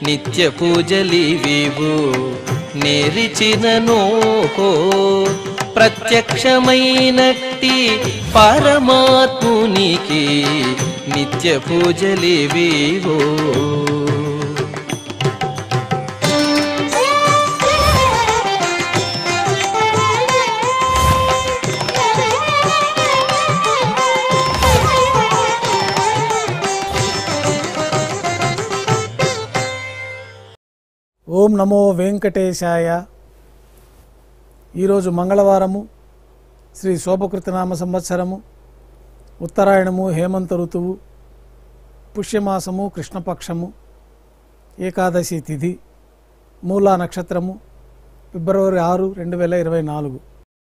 నిత్య పూజలివివు నేరిచినను ప్రత్యక్షమైనట్టి పరమాత్మునికి నిత్య పూజలివివో ఓం నమో వెంకటేశాయ ఈరోజు మంగళవారము శ్రీ శోభకృతనామ సంవత్సరము ఉత్తరాయణము హేమంత ఋతువు పుష్యమాసము కృష్ణపక్షము ఏకాదశి తిథి మూలా నక్షత్రము ఫిబ్రవరి ఆరు రెండు వేల ఇరవై నాలుగు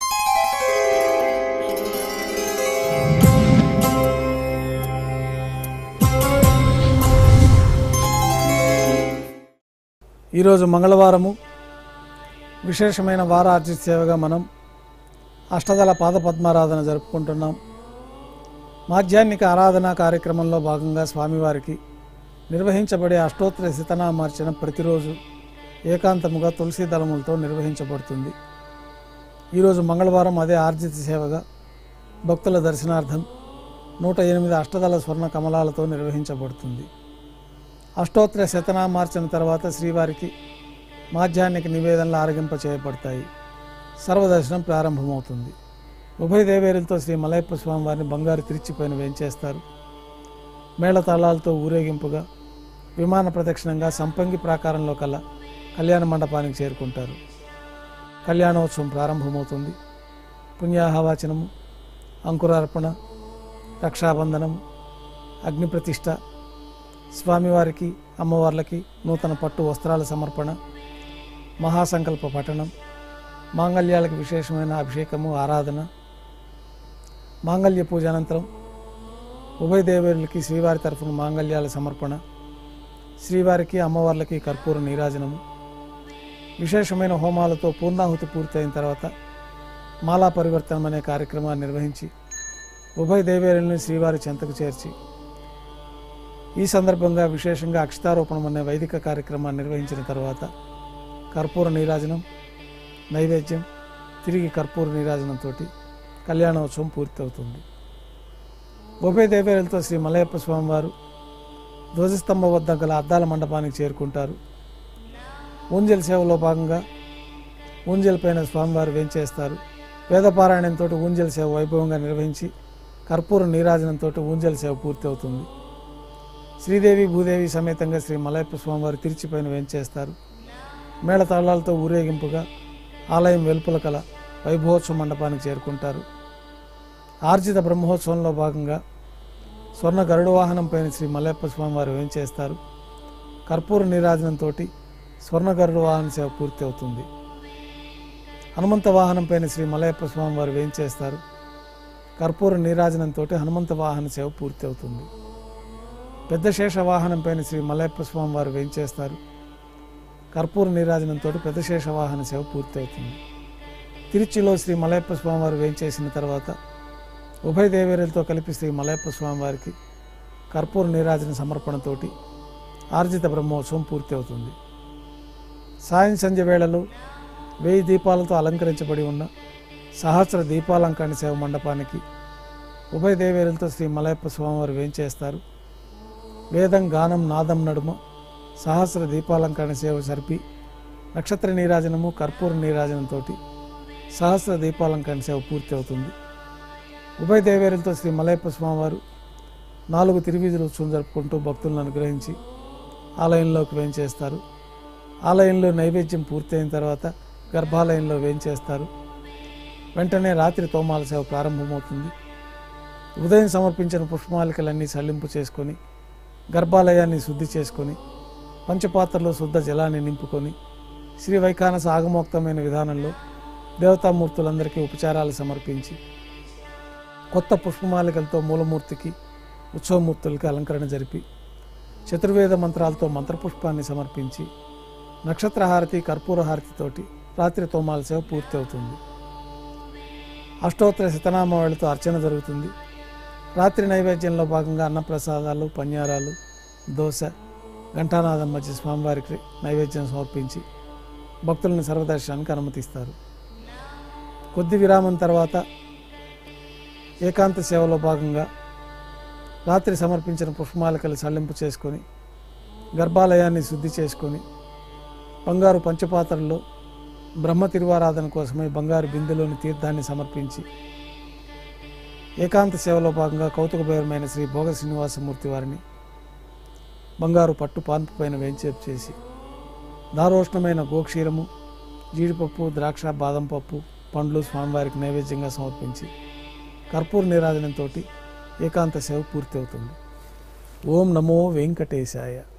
ఈరోజు మంగళవారము విశేషమైన వారార్జి సేవగా మనం అష్టదళ పాద పద్మారాధన జరుపుకుంటున్నాం మాధ్యాహ్నిక ఆరాధనా కార్యక్రమంలో భాగంగా స్వామివారికి నిర్వహించబడే అష్టోత్తర శతనామార్చన ప్రతిరోజు ఏకాంతముగా తులసి దళములతో నిర్వహించబడుతుంది ఈరోజు మంగళవారం అదే ఆర్జిత సేవగా భక్తుల దర్శనార్థం నూట ఎనిమిది అష్టదళ స్వర్ణ కమలాలతో నిర్వహించబడుతుంది అష్టోత్తర శతనామార్చన తర్వాత శ్రీవారికి మాధ్యాహ్నిక నివేదనలు ఆరగింప చేయబడతాయి సర్వదర్శనం ప్రారంభమవుతుంది ఉభయ దేవేరులతో శ్రీ మలయప్ప స్వామి వారిని బంగారు తిరిచిపోయిన వేంచేస్తారు మేళతాళాలతో ఊరేగింపుగా విమాన ప్రదక్షిణంగా సంపంగి ప్రాకారంలో కల కళ్యాణ మండపానికి చేరుకుంటారు కళ్యాణోత్సవం ప్రారంభమవుతుంది పుణ్యాహవాచనము అంకురార్పణ రక్షాబంధనము అగ్నిప్రతిష్ఠ స్వామివారికి అమ్మవార్లకి నూతన పట్టు వస్త్రాల సమర్పణ మహాసంకల్ప పఠనం మాంగళ్యాలకు విశేషమైన అభిషేకము ఆరాధన మాంగళ్య పూజ అనంతరం ఉభయ దేవేరులకి శ్రీవారి తరఫున మాంగళ్యాల సమర్పణ శ్రీవారికి అమ్మవార్లకి కర్పూర నీరాజనము విశేషమైన హోమాలతో పూర్ణాహుతి పూర్తయిన తర్వాత మాలా పరివర్తనం అనే కార్యక్రమాన్ని నిర్వహించి ఉభయ దేవేరుల్ని శ్రీవారి చెంతకు చేర్చి ఈ సందర్భంగా విశేషంగా అక్షతారోపణం అనే వైదిక కార్యక్రమాన్ని నిర్వహించిన తర్వాత కర్పూర నీరాజనం నైవేద్యం తిరిగి కర్పూర నీరాజనంతో కళ్యాణోత్సవం పూర్తవుతుంది ఉభయ దేవేరులతో శ్రీ మలయప్ప స్వామివారు ధ్వజస్తంభం వద్ద గల అద్దాల మండపానికి చేరుకుంటారు ఊంజల్ సేవలో భాగంగా ఊంజల్ పైన స్వామివారు వేంచేస్తారు వేదపారాయణంతో ఊంజల్ సేవ వైభవంగా నిర్వహించి కర్పూర నీరాజనంతో ఊంజల్ సేవ పూర్తి అవుతుంది శ్రీదేవి భూదేవి సమేతంగా శ్రీ మలయప్ప స్వామివారు తిరిచిపైన వేంచేస్తారు మేళతాళాలతో ఊరేగింపుగా ఆలయం వెలుపల కల వైభవోత్సవ మండపానికి చేరుకుంటారు ఆర్జిత బ్రహ్మోత్సవంలో భాగంగా స్వర్ణ గరుడ వాహనంపైన శ్రీ మలయప్ప స్వామివారు వేంచేస్తారు కర్పూర నీరాజనంతో స్వర్ణ గరుడ వాహన సేవ పూర్తి అవుతుంది హనుమంత వాహనంపైన శ్రీ మలయప్ప స్వామివారు వేంచేస్తారు కర్పూర నీరాజనంతో హనుమంత వాహన సేవ పూర్తి అవుతుంది పెద్ద శేష వాహనంపైన శ్రీ మలయప్ప స్వామి వారు వేంచేస్తారు కర్పూర నీరాజనంతో పెద్ద శేష వాహన సేవ పూర్తి అవుతుంది తిరుచిలో శ్రీ మలయప్ప స్వామి వారు వేంచేసిన తర్వాత ఉభయ దేవేరులతో కలిపి శ్రీ మలయప్ప స్వామి వారికి కర్పూర నీరాజన సమర్పణతోటి ఆర్జిత బ్రహ్మోత్సవం పూర్తి అవుతుంది సాయం సంధ్య వేళలో వెయ్యి దీపాలతో అలంకరించబడి ఉన్న సహస్ర దీపాలంకరణ సేవ మండపానికి ఉభయ దేవేరులతో శ్రీ మలయప్ప స్వామివారు వేంచేస్తారు వేదం గానం నాదం నడుమ సహస్ర దీపాలంకరణ సేవ జరిపి నక్షత్ర నీరాజనము కర్పూర నీరాజనంతో సహస్ర దీపాలంకరణ సేవ పూర్తి అవుతుంది ఉభయ దేవేరులతో శ్రీ మలయప్ప స్వామివారు నాలుగు తిరువీధులు ఉత్సవం జరుపుకుంటూ భక్తులను అనుగ్రహించి ఆలయంలోకి వేంచేస్తారు ఆలయంలో నైవేద్యం పూర్తయిన తర్వాత గర్భాలయంలో వేంచేస్తారు వెంటనే రాత్రి తోమాల సేవ ప్రారంభమవుతుంది ఉదయం సమర్పించిన పుష్పమాలికలన్నీ సల్లింపు చేసుకొని గర్భాలయాన్ని శుద్ధి చేసుకొని పంచపాత్రలో శుద్ధ జలాన్ని నింపుకొని శ్రీ వైఖానస ఆగమోక్తమైన విధానంలో దేవతామూర్తులందరికీ ఉపచారాలు సమర్పించి కొత్త పుష్పమాలికలతో మూలమూర్తికి ఉత్సవమూర్తులకి అలంకరణ జరిపి చతుర్వేద మంత్రాలతో మంత్రపుష్పాన్ని సమర్పించి నక్షత్రహారతి కర్పూర హారతితోటి రాత్రి తోమాల సేవ పూర్తి అవుతుంది అష్టోత్తర శతనామావళితో అర్చన జరుగుతుంది రాత్రి నైవేద్యంలో భాగంగా అన్నప్రసాదాలు పన్యారాలు దోశ ఘంటానాదం మధ్య స్వామివారికి నైవేద్యం సమర్పించి భక్తులను సర్వదర్శనానికి అనుమతిస్తారు కొద్ది విరామం తర్వాత ఏకాంత సేవలో భాగంగా రాత్రి సమర్పించిన పుష్పమాలికలు సల్లింపు చేసుకొని గర్భాలయాన్ని శుద్ధి చేసుకొని బంగారు పంచపాత్రల్లో బ్రహ్మ తిరువారాధన కోసమై బంగారు బిందెలోని తీర్థాన్ని సమర్పించి ఏకాంత సేవలో భాగంగా కౌతుకభైరమైన శ్రీ భోగ శ్రీనివాసమూర్తి వారిని బంగారు పట్టు పాన్పు పైన వేంచేపు చేసి దారోష్ణమైన గోక్షీరము జీడిపప్పు ద్రాక్ష బాదం పప్పు పండ్లు స్వామివారికి నైవేద్యంగా సమర్పించి కర్పూర నిరాజనంతో ఏకాంత సేవ పూర్తి అవుతుంది ఓం నమో వెంకటేశాయ